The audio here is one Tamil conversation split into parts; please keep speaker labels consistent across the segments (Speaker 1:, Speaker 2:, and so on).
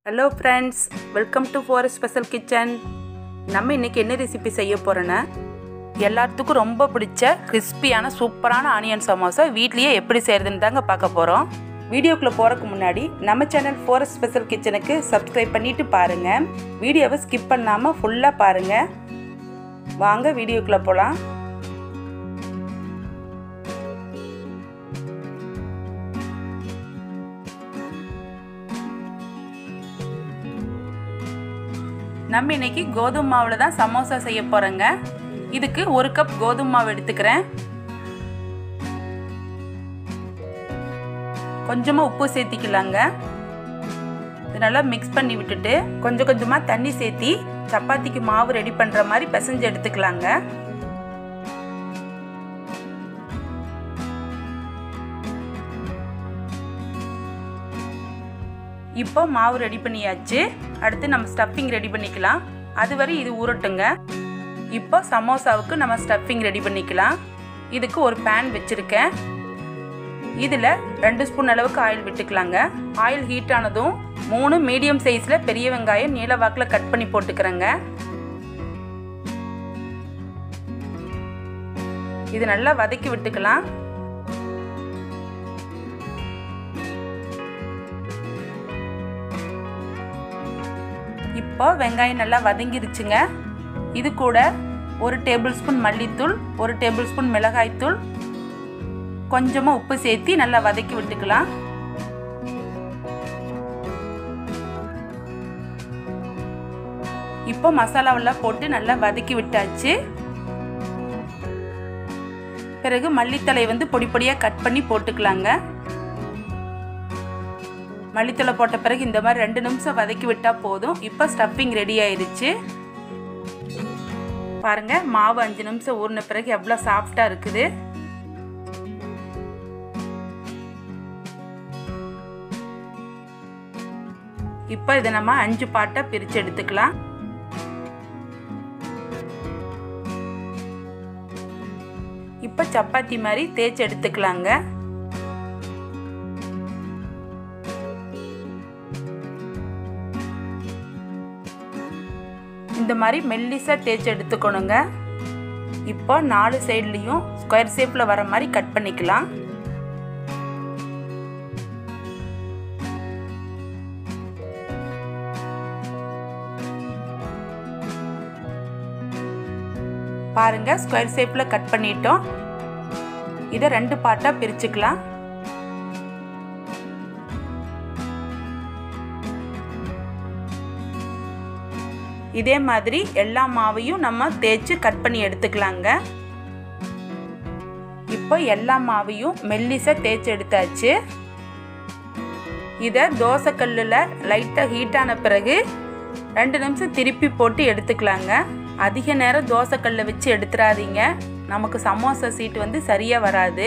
Speaker 1: hello friends welcome to four special kitchen நம்ம இன்றைக்கி என்ன ரெசிபி செய்ய போகிறோன்னா எல்லாத்துக்கும் ரொம்ப பிடிச்ச கிறிஸ்பியான சூப்பரான ஆனியன் சமோசா வீட்லேயே எப்படி செய்கிறதுன்னு தாங்க பார்க்க போகிறோம் வீடியோக்குள்ளே போகிறதுக்கு முன்னாடி நம்ம சேனல் ஃபோர் ஸ்பெஷல் கிச்சனுக்கு சப்ஸ்கிரைப் பண்ணிவிட்டு பாருங்கள் வீடியோவை ஸ்கிப் பண்ணாமல் ஃபுல்லாக பாருங்கள் வாங்க வீடியோக்குள்ளே போகலாம் நம்ம இன்னைக்கு கோதுமை மாவில் தான் சமோசா செய்ய போகிறோங்க இதுக்கு ஒரு கப் கோதுமை மாவு எடுத்துக்கிறேன் கொஞ்சமாக உப்பு சேர்த்திக்கலாங்க இது நல்லா மிக்ஸ் பண்ணி விட்டுட்டு கொஞ்சம் கொஞ்சமாக தண்ணி சேர்த்தி சப்பாத்திக்கு மாவு ரெடி பண்ணுற மாதிரி பிசைஞ்சு எடுத்துக்கலாங்க இப்போ மாவு ரெடி பண்ணியாச்சு அடுத்து நம்ம ஸ்டஃபிங் ரெடி பண்ணிக்கலாம் அதுவரை இது ஊறட்டுங்க இப்போ சமோசாவுக்கு நம்ம ஸ்டஃபிங் ரெடி பண்ணிக்கலாம் இதுக்கு ஒரு பேன் வச்சுருக்கேன் இதில் ரெண்டு ஸ்பூன் அளவுக்கு ஆயில் விட்டுக்கலாங்க ஆயில் ஹீட் ஆனதும் மூணு மீடியம் சைஸில் பெரிய வெங்காயம் நீல வாக்கில் கட் பண்ணி போட்டுக்கிறேங்க இது நல்லா வதக்கி விட்டுக்கலாம் இப்போ வெங்காயம் நல்லா வதங்கிருச்சுங்க இது கூட ஒரு டேபிள் ஸ்பூன் மல்லித்தூள் ஒரு டேபிள் ஸ்பூன் மிளகாய்த்தூள் கொஞ்சமாக உப்பு சேர்த்து நல்லா வதக்கி விட்டுக்கலாம் இப்போ மசாலாவெல்லாம் போட்டு நல்லா வதக்கி விட்டாச்சு பிறகு மல்லித்தலை வந்து பொடி பொடியாக கட் பண்ணி போட்டுக்கலாங்க மல்லித்தலை போட்ட பிறகு இந்த மாதிரி ரெண்டு நிமிஷம் வதக்கி விட்டால் போதும் இப்போ ஸ்டஃபிங் ரெடி ஆயிருச்சு பாருங்க மாவு அஞ்சு நிமிஷம் ஊறின பிறகு எவ்வளோ சாஃப்டாக இருக்குது இப்போ இதை நம்ம அஞ்சு பாட்டாக பிரித்து எடுத்துக்கலாம் இப்போ சப்பாத்தி மாதிரி தேய்ச்சி எடுத்துக்கலாங்க இந்த மாதிரி மெல்லிஸாக தேய்ச்சி எடுத்துக்கணுங்க இப்போ நாலு சைட்லேயும் ஸ்கொயர் ஷேப்பில் வர மாதிரி கட் பண்ணிக்கலாம் பாருங்க ஸ்கொயர் ஷேப்பில் கட் பண்ணிட்டோம் இதை ரெண்டு பார்ட்டாக பிரிச்சுக்கலாம் இதே மாதிரி எல்லா மாவையும் நம்ம தேய்ச்சி கட் பண்ணி எடுத்துக்கலாங்க இப்போ எல்லா மாவையும் மெல்லிசாக தேய்ச்சி எடுத்தாச்சு இதை தோசைக்கல்லில் லைட்டாக ஹீட்டான பிறகு ரெண்டு நிமிஷம் திருப்பி போட்டு எடுத்துக்கலாங்க அதிக நேரம் தோசைக்கல்ல வச்சு எடுத்துடாதீங்க நமக்கு சமோசா சீட் வந்து சரியாக வராது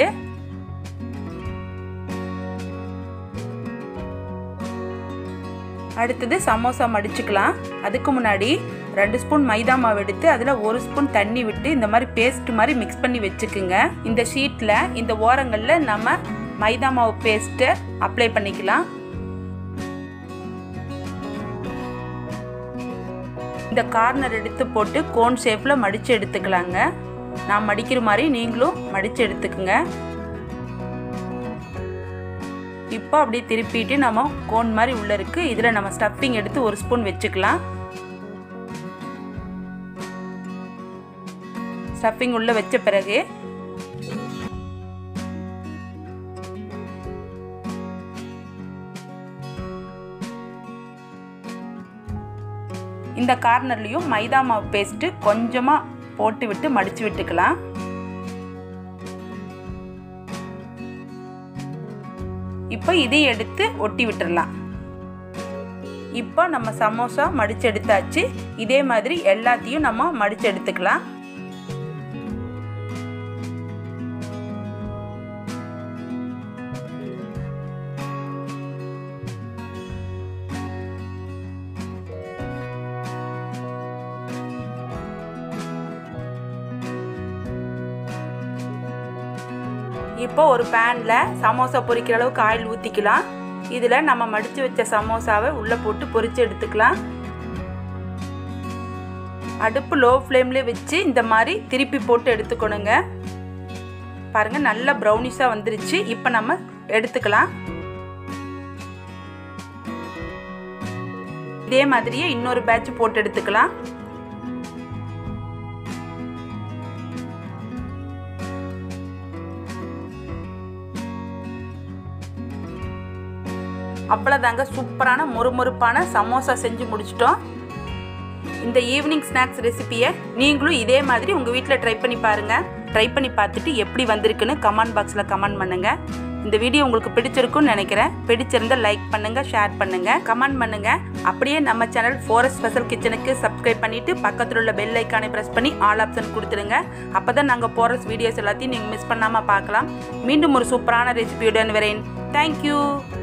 Speaker 1: அடுத்தது சமோசா மடிச்சுக்கலாம் அதுக்கு முன்னாடி ரெண்டு ஸ்பூன் மைதா மாவு எடுத்து அதில் ஒரு ஸ்பூன் தண்ணி விட்டு இந்த மாதிரி பேஸ்ட் மாதிரி மிக்ஸ் பண்ணி வச்சுக்குங்க இந்த ஷீட்டில் இந்த ஓரங்களில் நம்ம மைதா மாவு பேஸ்ட்டை அப்ளை பண்ணிக்கலாம் இந்த கார்னர் எடுத்து போட்டு கோன் ஷேப்பில் மடித்து எடுத்துக்கலாங்க நான் மடிக்கிற மாதிரி நீங்களும் மடித்து எடுத்துக்குங்க இப்போ அப்படியே திருப்பிட்டு நம்ம கோன் மாதிரி உள்ளே இருக்குது இதில் நம்ம ஸ்டஃப்பிங் எடுத்து ஒரு ஸ்பூன் வச்சுக்கலாம் ஸ்டஃப்பிங் உள்ளே வச்ச பிறகு இந்த கார்னர்லேயும் மைதா மாவு பேஸ்ட்டு கொஞ்சமாக போட்டு விட்டு மடித்து விட்டுக்கலாம் இப்போ இதையும் எடுத்து ஒட்டி விட்டுடலாம் இப்போ நம்ம சமோசா மடித்து எடுத்தாச்சு இதே மாதிரி எல்லாத்தையும் நம்ம மடித்து எடுத்துக்கலாம் இப்போ ஒரு பேனில் சமோசா பொரிக்கிற அளவுக்கு ஆயில் ஊற்றிக்கலாம் இதில் நம்ம மடித்து வச்ச சமோசாவை உள்ளே போட்டு பொரித்து எடுத்துக்கலாம் அடுப்பு லோ ஃப்ளேம்லேயே வச்சு இந்த மாதிரி திருப்பி போட்டு எடுத்துக்கணுங்க பாருங்கள் நல்லா ப்ரௌனிஷாக வந்துருச்சு இப்போ நம்ம எடுத்துக்கலாம் இதே மாதிரியே இன்னொரு பேட்ச் போட்டு எடுத்துக்கலாம் அவ்வளோதாங்க சூப்பரான மொறுமொறுப்பான சமோசா செஞ்சு முடிச்சிட்டோம் இந்த ஈவினிங் ஸ்நாக்ஸ் ரெசிப்பியை நீங்களும் இதே மாதிரி உங்கள் வீட்டில் ட்ரை பண்ணி பாருங்கள் ட்ரை பண்ணி பார்த்துட்டு எப்படி வந்திருக்குன்னு கமெண்ட் பாக்ஸில் கமெண்ட் பண்ணுங்கள் இந்த வீடியோ உங்களுக்கு பிடிச்சிருக்குன்னு நினைக்கிறேன் பிடிச்சிருந்தா லைக் பண்ணுங்கள் ஷேர் பண்ணுங்கள் கமெண்ட் பண்ணுங்கள் அப்படியே நம்ம சேனல் ஃபோரஸ்ட் ஸ்பெஷல் கிச்சனுக்கு சப்ஸ்கிரைப் பண்ணிவிட்டு பக்கத்தில் உள்ள பெல் ஐக்கானை ப்ரெஸ் பண்ணி ஆல் ஆப்ஷன் கொடுத்துருங்க அப்போ தான் நாங்கள் போகிற வீடியோஸ் எல்லாத்தையும் நீங்கள் மிஸ் பண்ணாமல் பார்க்கலாம் மீண்டும் ஒரு சூப்பரான ரெசிபியுடன் வரேன் தேங்க்யூ